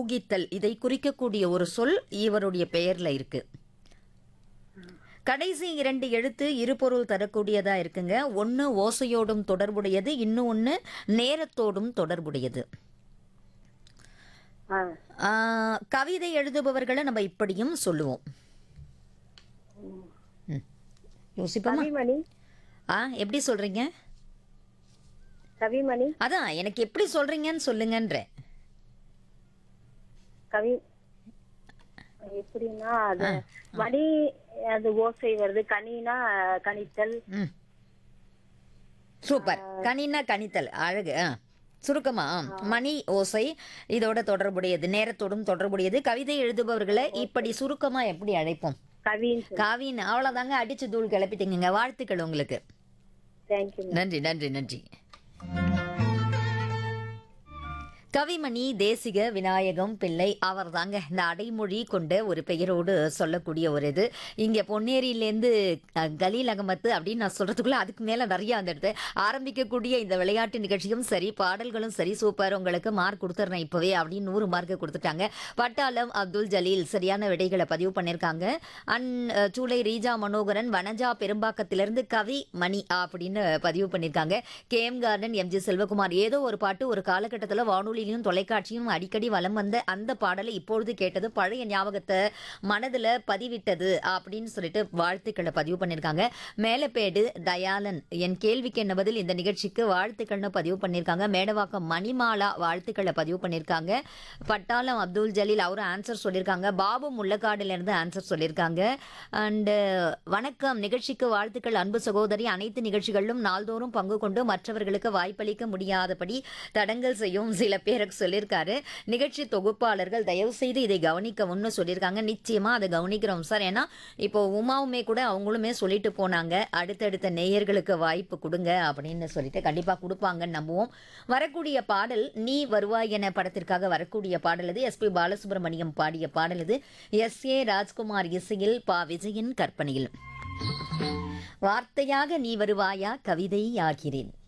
ஊகித்தல் இதை குறிக்கக்கூடிய ஒரு சொல் இவருடைய பெயர்ல இருக்கு கடைசி இரண்டு எழுத்து இருபொருள் தரக்கூடியதா இருக்குங்க ஒன்று ஓசையோடும் தொடர்புடையது இன்னும் ஒன்று நேரத்தோடும் தொடர்புடையது ஆ ஆ, கவிதை எழுதுபவர்களை நம்ம இப்படியும் சொல்லுவோம் ம். யோசிப்போமா கவிமணி ஆ எப்படி சொல்றீங்க கவிமணி அதான் எனக்கு எப்படி சொல்றீங்கன்னு சொல்லுங்கன்ற கவி எப்படின்னா அது மணி அது ஓசை வருது கனினா கணித்தல் ம் சூப்பர் கனினா கனித்தல் அழகு ஆ சுருக்கமா ஆ. மணி ஓசை இதோட தொடர்புடையது நேரத்தோடும் தொடர்புடையது கவிதை எழுதுபவர்களை இப்படி சுருக்கமா எப்படி அழைப்போம் கவின்னு சொல்லி காவின் அவ்வளோதாங்க அடிச்சு தூள் கிளப்பிட்டீங்க வாழ்த்துக்கள் உங்களுக்கு தேங்க்யூ நன்றி நன்றி நன்றி கவிமணி தேசிக விநாயகம் பிள்ளை அவர் தாங்க இந்த அடைமொழி கொண்ட ஒரு பெயரோடு சொல்லக்கூடிய ஒரு இது இங்கே பொன்னேரியிலேருந்து அஹ், கலீல் அகமத்து அப்படின்னு நான் சொல்கிறதுக்குள்ளே அதுக்கு மேலே நிறைய வந்துடுது ஆரம்பிக்கக்கூடிய இந்த விளையாட்டு நிகழ்ச்சியும் சரி பாடல்களும் சரி சூப்பர் உங்களுக்கு மார்க் கொடுத்துட்றேன் இப்போவே அப்படின்னு நூறு மார்க் கொடுத்துட்டாங்க பட்டாளம் அப்துல் ஜலீல் சரியான விடைகளை பதிவு பண்ணியிருக்காங்க அண்ட் அஹ், சூளை ரீஜா மனோகரன் வனஜா பெரும்பாக்கத்திலிருந்து கவி மணி அப்படின்னு பதிவு பண்ணியிருக்காங்க K M garden MG Selvakumar ஏதோ ஒரு பாட்டு ஒரு காலகட்டத்தில் வானொலியிலும் தொலைக்காட்சியும் அடிக்கடி வலம் வந்த அந்த பாடலை இப்பொழுது கேட்டது பழைய ஞாபகத்தை மனதில் பதிவிட்டது அப்படின்னு சொல்லிட்டு வாழ்த்துக்களை பதிவு பண்ணியிருக்காங்க மேலப்பேடு தயாளன் என் கேள்விக்கு என்ன பதில் இந்த நிகழ்ச்சிக்கு வாழ்த்துக்கள்னு பதிவு பண்ணியிருக்காங்க மேடவாக்கம் மணிமாலா வாழ்த்துக்களை பதிவு பண்ணியிருக்காங்க பட்டாளம் அப்துல் ஜலீல் அவரும் ஆன்சர் சொல்லியிருக்காங்க பாபு முள்ளக்காடுல இருந்து ஆன்சர் சொல்லியிருக்காங்க அண்டு வணக்கம் நிகழ்ச்சிக்கு வாழ்த்துக்கள் அன்பு சகோதரி அனைத்து நிகழ்ச்சிகளிலும் நாள்தோறும் பங்கு கொண்டு மற்றவர்களுக்கு வாய்ப்பளிக்க முடியாதபடி தடங்கல் செய்யும் சில பேருக்கு சொல்லியிருக்காரு நிகழ்ச்சி தொகுப்பாளர்கள் தயவு செய்து இதை கவனிக்கவும்னு சொல்லியிருக்காங்க நிச்சயமா அதை கவனிக்கிறோம் சார் ஏன்னா இப்போ உமாவுமே கூட அவங்களுமே சொல்லிட்டு போனாங்க அடுத்தடுத்த நேயர்களுக்கு வாய்ப்பு கொடுங்க அப்படின்னு சொல்லிட்டு கண்டிப்பா கொடுப்பாங்கன்னு நம்புவோம் வரக்கூடிய பாடல் நீ வருவாய் என படத்திற்காக வரக்கூடிய பாடல் இது எஸ்பி பாலசுப்ரமணியம் பாடிய பாடல் இது எஸ் ஏ ராஜ்குமார் இசையில் பா விஜயின் கற்பனையில் வார்த்தையாக நீ வருவாயா கவிதை ஆகிறேன்